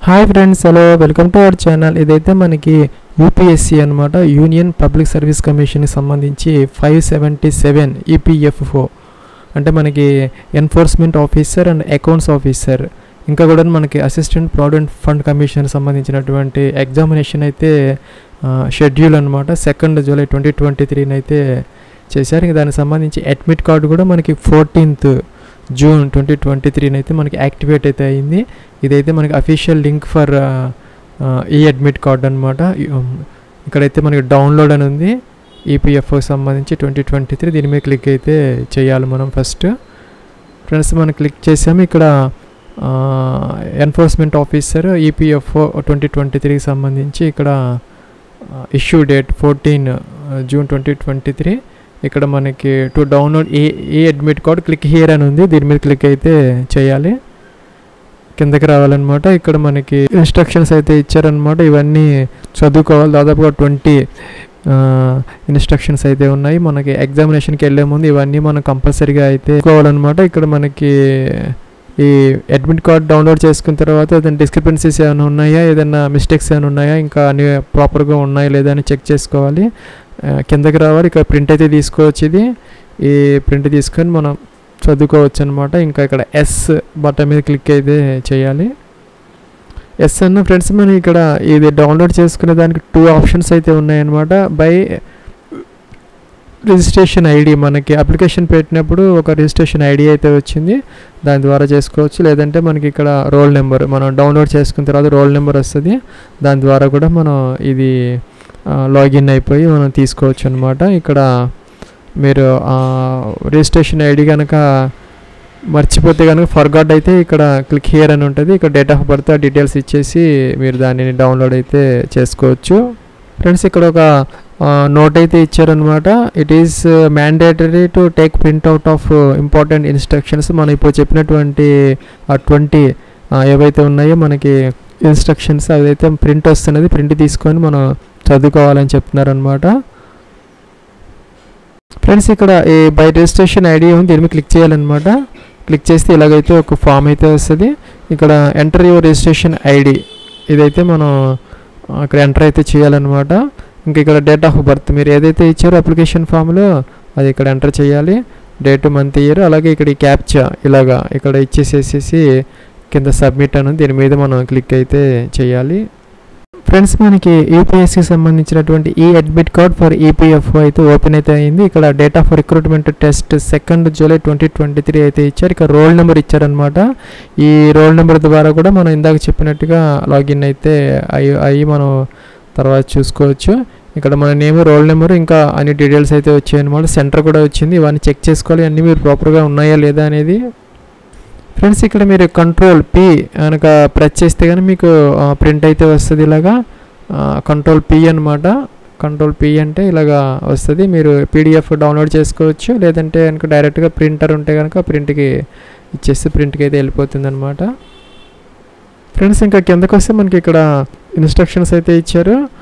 hi friends hello welcome to our channel ఇదైతే మనకి UPSC అనమాట యూనియన్ పబ్లిక్ సర్వీస్ కమిషన్కి సంబంధించి ఫైవ్ సెవెంటీ సెవెన్ ఈపీఎఫ్ఓ అంటే మనకి enforcement officer and accounts officer ఇంకా కూడా మనకి అసిస్టెంట్ ప్రావిడెంట్ ఫండ్ కమిషన్ సంబంధించినటువంటి ఎగ్జామినేషన్ అయితే షెడ్యూల్ అనమాట సెకండ్ జూలై ట్వంటీ ట్వంటీ త్రీని అయితే చేశారు ఇంకా దానికి సంబంధించి అడ్మిట్ కార్డు కూడా మనకి ఫోర్టీన్త్ జూన్ ట్వంటీ ట్వంటీ త్రీని అయితే మనకి యాక్టివేట్ అయితే అయింది ఇదైతే మనకి అఫీషియల్ లింక్ ఫర్ ఈ అడ్మిట్ కార్డ్ అనమాట ఇక్కడైతే మనకి డౌన్లోడ్ అని ఉంది ఈపీఎఫ్ఓకి సంబంధించి ట్వంటీ ట్వంటీ త్రీ దీని మీద క్లిక్ అయితే చేయాలి మనం ఫస్ట్ ఫ్రెండ్స్ మనం క్లిక్ చేసాము ఇక్కడ enforcement officer EPFO twenty twenty త్రీకి సంబంధించి ఇక్కడ issue date fourteen June twenty twenty three ఇక్కడ మనకి to download a a admit card click here అని ఉంది దీని మీద క్లిక్ అయితే చేయాలి కిందకి రావాలన్నమాట ఇక్కడ మనకి ఇన్స్ట్రక్షన్స్ అయితే ఇచ్చారనమాట ఇవన్నీ చదువుకోవాలి దాదాపుగా ట్వంటీ ఇన్స్ట్రక్షన్స్ అయితే ఉన్నాయి మనకి ఎగ్జామినేషన్కి వెళ్ళే ముందు ఇవన్నీ మనం కంపల్సరీగా అయితే చదువుకోవాలన్నమాట ఇక్కడ మనకి ఈ అడ్మిట్ కార్డ్ డౌన్లోడ్ చేసుకున్న తర్వాత ఏదైనా డిస్క్రిపెన్సీస్ ఏమైనా ఉన్నాయా ఏదైనా మిస్టేక్స్ ఏమైనా ఉన్నాయా ఇంకా అన్ని ప్రాపర్గా ఉన్నాయా లేదా అని చెక్ చేసుకోవాలి కిందకి రావాలి ఇక్కడ ప్రింట్ అయితే తీసుకోవచ్చు ఇది ఈ ప్రింట్ తీసుకొని మనం చదువుకోవచ్చు అనమాట ఇంకా ఇక్కడ ఎస్ బటన్ మీద క్లిక్ అయితే చేయాలి ఎస్ అన్న ఫ్రెండ్స్ మనం ఇక్కడ ఇది డౌన్లోడ్ చేసుకునే దానికి టూ ఆప్షన్స్ అయితే ఉన్నాయన్నమాట బై రిజిస్ట్రేషన్ ఐడి మనకి అప్లికేషన్ పెట్టినప్పుడు ఒక రిజిస్ట్రేషన్ ఐడి అయితే వచ్చింది దాని ద్వారా చేసుకోవచ్చు లేదంటే మనకి ఇక్కడ రోల్ నెంబర్ మనం డౌన్లోడ్ చేసుకున్న తర్వాత రోల్ నెంబర్ వస్తుంది దాని ద్వారా కూడా మనం ఇది లాగిన్ అయిపోయి మనం తీసుకోవచ్చు అనమాట ఇక్కడ మీరు రిజిస్ట్రేషన్ ఐడి కనుక మర్చిపోతే కనుక ఫర్గాట్ అయితే ఇక్కడ క్లిక్ హియర్ అని ఉంటుంది ఇక్కడ డేట్ ఆఫ్ బర్త్ డీటెయిల్స్ ఇచ్చేసి మీరు దానిని డౌన్లోడ్ అయితే చేసుకోవచ్చు ఫ్రెండ్స్ ఇక్కడ ఒక నోట్ అయితే ఇచ్చారనమాట it is mandatory to take printout of important instructions మనం ఇప్పుడు చెప్పినటువంటి ట్వంటీ ఏవైతే ఉన్నాయో మనకి ఇన్స్ట్రక్షన్స్ అదైతే ప్రింట్ వస్తున్నది ప్రింట్ తీసుకొని మనం చదువుకోవాలని చెప్తున్నారనమాట ఫ్రెండ్స్ ఇక్కడ ఈ బై రిజిస్ట్రేషన్ ఐడి ఉంది దీని మీద క్లిక్ చేయాలన్నమాట క్లిక్ చేస్తే ఇలాగైతే ఒక ఫామ్ అయితే వస్తుంది ఇక్కడ ఎంటర్ యువర్ రిజిస్ట్రేషన్ ఐడి ఇదైతే మనం ఇక్కడ ఎంటర్ అయితే చేయాలన్నమాట ఇంకా ఇక్కడ డేట్ ఆఫ్ బర్త్ మీరు ఏదైతే ఇచ్చారో అప్లికేషన్ ఫామ్లో అది ఇక్కడ ఎంటర్ చేయాలి డేట్ మంత్ ఇయర్ అలాగే ఇక్కడ ఈ క్యాప్చా ఇలాగా ఇక్కడ ఇచ్చేసేసేసి కింద సబ్మిట్ అని దీని మీద మనం క్లిక్ అయితే చేయాలి ఫ్రెండ్స్ మనకి యూపీఎస్కి సంబంధించినటువంటి ఈ అడ్మిట్ కార్డ్ ఫర్ ఈపీఎఫ్ఓ అయితే ఓపెన్ అయితే అయింది ఇక్కడ date of recruitment test second July twenty twenty three అయితే ఇచ్చారు ఇక్కడ రోల్ నెంబర్ ఇచ్చారనమాట ఈ రోల్ నెంబర్ ద్వారా కూడా మనం ఇందాక చెప్పినట్టుగా లాగిన్ అయితే అయ్యి అయ్యి మనం తర్వాత చూసుకోవచ్చు ఇక్కడ మన నేమ్ రోల్ నెంబర్ ఇంకా అన్ని డీటెయిల్స్ అయితే వచ్చాయి అనమాట సెంటర్ కూడా వచ్చింది ఇవన్నీ చెక్ చేసుకోవాలి అన్నీ మీరు ప్రాపర్గా ఉన్నాయా లేదా అనేది ఫ్రెండ్స్ ఇక్కడ మీరు కంట్రోల్ పి కనుక ప్రెస్ చేస్తే కానీ మీకు ప్రింట్ అయితే వస్తుంది ఇలాగా కంట్రోల్ పి అనమాట కంట్రోల్ పి అంటే ఇలాగా వస్తుంది మీరు పీడిఎఫ్ డౌన్లోడ్ చేసుకోవచ్చు లేదంటే కనుక డైరెక్ట్గా ప్రింటర్ ఉంటే కనుక ప్రింట్కి ఇచ్చేస్తే ప్రింట్కి అయితే వెళ్ళిపోతుంది అనమాట ఫ్రెండ్స్ ఇంకా కిందకు వస్తే మనకి ఇక్కడ ఇన్స్ట్రక్షన్స్ అయితే ఇచ్చారు